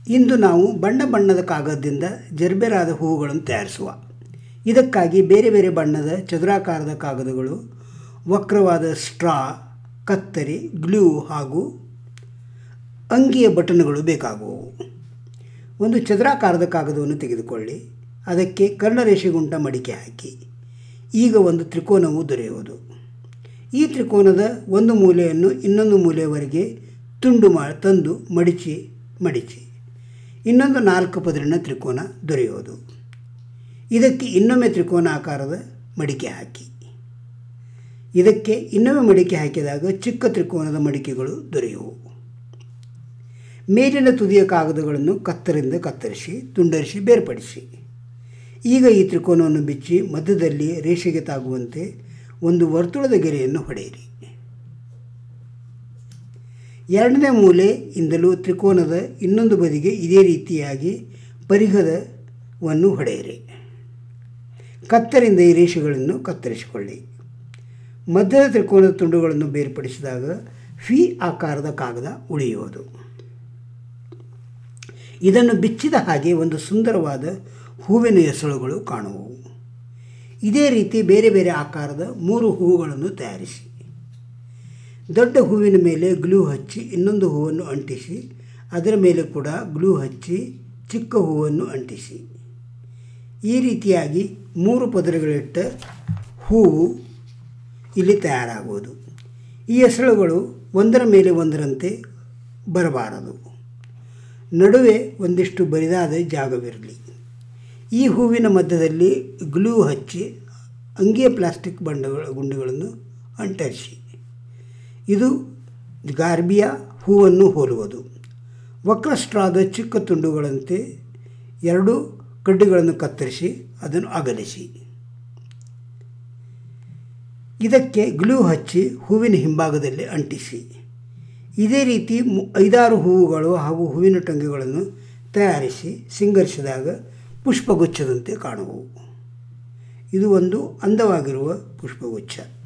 ಇಂದು ನಾವು ಬಣ್ಣ ಬಣ್ಣದ ಕಾಗದದಿಂದ ಜರ್ಬೆರಾದ ಹೂವುಗಳನ್ನು ತಯಾರಿಸುವ ಇದಕ್ಕಾಗಿ ಬೇರೆ ಬೇರೆ ಬಣ್ಣದ ಚದುರಾಕಾರದ ಕಾಗದಗಳು ವಕ್ರವಾದ ಸ್ಟ್ರಾ ಕತ್ತರಿ ಗ್ಲೂ ಹಾಗೂ ಅಂಗಿಯ ಬಟನ್ಗಳು ಬೇಕಾಗುವವು ಒಂದು ಚದುರಾಕಾರದ ಕಾಗದವನ್ನು ತೆಗೆದುಕೊಳ್ಳಿ ಅದಕ್ಕೆ ಕರ್ಣರೇಷೆಗುಂಟ ಮಡಿಕೆ ಹಾಕಿ ಈಗ ಒಂದು ತ್ರಿಕೋನವು ದೊರೆಯುವುದು ಈ ತ್ರಿಕೋನದ ಒಂದು ಮೂಲೆಯನ್ನು ಇನ್ನೊಂದು ಮೂಲೆಯವರೆಗೆ ತುಂಡು ಮಾ ತಂದು ಮಡಿಚಿ ಮಡಿಚಿ ಇನ್ನೊಂದು ನಾಲ್ಕು ಪದರಿನ ತ್ರಿಕೋನ ದೊರೆಯುವುದು ಇದಕ್ಕೆ ಇನ್ನೊಮ್ಮೆ ತ್ರಿಕೋನ ಆಕಾರದ ಮಡಿಕೆ ಹಾಕಿ ಇದಕ್ಕೆ ಇನ್ನೊಮ್ಮೆ ಮಡಿಕೆ ಹಾಕಿದಾಗ ಚಿಕ್ಕ ತ್ರಿಕೋನದ ಮಡಿಕೆಗಳು ದೊರೆಯುವು ಮೇಲಿನ ತುದಿಯ ಕಾಗದಗಳನ್ನು ಕತ್ತರಿಂದ ಕತ್ತರಿಸಿ ತುಂಡರಿಸಿ ಬೇರ್ಪಡಿಸಿ ಈಗ ಈ ತ್ರಿಕೋನವನ್ನು ಬಿಚ್ಚಿ ಮಧ್ಯದಲ್ಲಿ ರೇಷೆಗೆ ತಾಗುವಂತೆ ಒಂದು ವರ್ತುಳದ ಗೆರೆಯನ್ನು ಹೊಡೆಯಿರಿ ಎರಡನೇ ಮೂಲೆಯಿಂದಲೂ ತ್ರಿಕೋನದ ಇನ್ನೊಂದು ಬದಿಗೆ ಇದೇ ರೀತಿಯಾಗಿ ಪರಿಹದವನ್ನು ಹೊಡೆಯಿರಿ ಕತ್ತರಿಂದ ಈ ರೇಷೆಗಳನ್ನು ಕತ್ತರಿಸಿಕೊಳ್ಳಿ ಮಧ್ಯದ ತ್ರಿಕೋನದ ತುಂಡುಗಳನ್ನು ಬೇರ್ಪಡಿಸಿದಾಗ ಫಿ ಆಕಾರದ ಕಾಗದ ಉಳಿಯುವುದು ಇದನ್ನು ಬಿಚ್ಚಿದ ಹಾಗೆ ಒಂದು ಸುಂದರವಾದ ಹೂವಿನ ಎಸಳುಗಳು ಕಾಣುವವು ಇದೇ ರೀತಿ ಬೇರೆ ಬೇರೆ ಆಕಾರದ ಮೂರು ಹೂವುಗಳನ್ನು ತಯಾರಿಸಿ ದೊಡ್ಡ ಹೂವಿನ ಮೇಲೆ ಗ್ಲೂ ಹಚ್ಚಿ ಇನ್ನೊಂದು ಹೂವನ್ನು ಅಂಟಿಸಿ ಅದರ ಮೇಲೆ ಕೂಡ ಗ್ಲೂ ಹಚ್ಚಿ ಚಿಕ್ಕ ಹೂವನ್ನು ಅಂಟಿಸಿ ಈ ರೀತಿಯಾಗಿ ಮೂರು ಪದರಗಳಿಟ್ಟ ಹೂವು ಇಲ್ಲಿ ತಯಾರಾಗುವುದು ಈ ಎಸಳುಗಳು ಒಂದರ ಮೇಲೆ ಒಂದರಂತೆ ಬರಬಾರದು ನಡುವೆ ಒಂದಿಷ್ಟು ಬರಿದಾದ ಜಾಗವಿರಲಿ ಈ ಹೂವಿನ ಮಧ್ಯದಲ್ಲಿ ಗ್ಲೂ ಹಚ್ಚಿ ಅಂಗಿಯ ಪ್ಲಾಸ್ಟಿಕ್ ಬಂಡಗಳ ಗುಂಡುಗಳನ್ನು ಅಂಟರಿಸಿ ಇದು ಗಾರ್ಬಿಯ ಹೂವನ್ನು ಹೋಲುವುದು ವಕ್ರಸ್ಟ್ರಾದ ಚಿಕ್ಕ ತುಂಡುಗಳಂತೆ ಎರಡು ಕಡ್ಡಿಗಳನ್ನು ಕತ್ತರಿಸಿ ಅದನ್ನು ಅಗಲಿಸಿ ಇದಕ್ಕೆ ಗ್ಲೂ ಹಚ್ಚಿ ಹೂವಿನ ಹಿಂಭಾಗದಲ್ಲಿ ಅಂಟಿಸಿ ಇದೇ ರೀತಿ ಐದಾರು ಹೂವುಗಳು ಹಾಗೂ ಹೂವಿನ ಟೊಂಗೆಗಳನ್ನು ತಯಾರಿಸಿ ಸಿಂಗರಿಸಿದಾಗ ಪುಷ್ಪಗುಚ್ಛದಂತೆ ಕಾಣುವವು ಇದು ಒಂದು ಅಂದವಾಗಿರುವ ಪುಷ್ಪಗುಚ್ಛ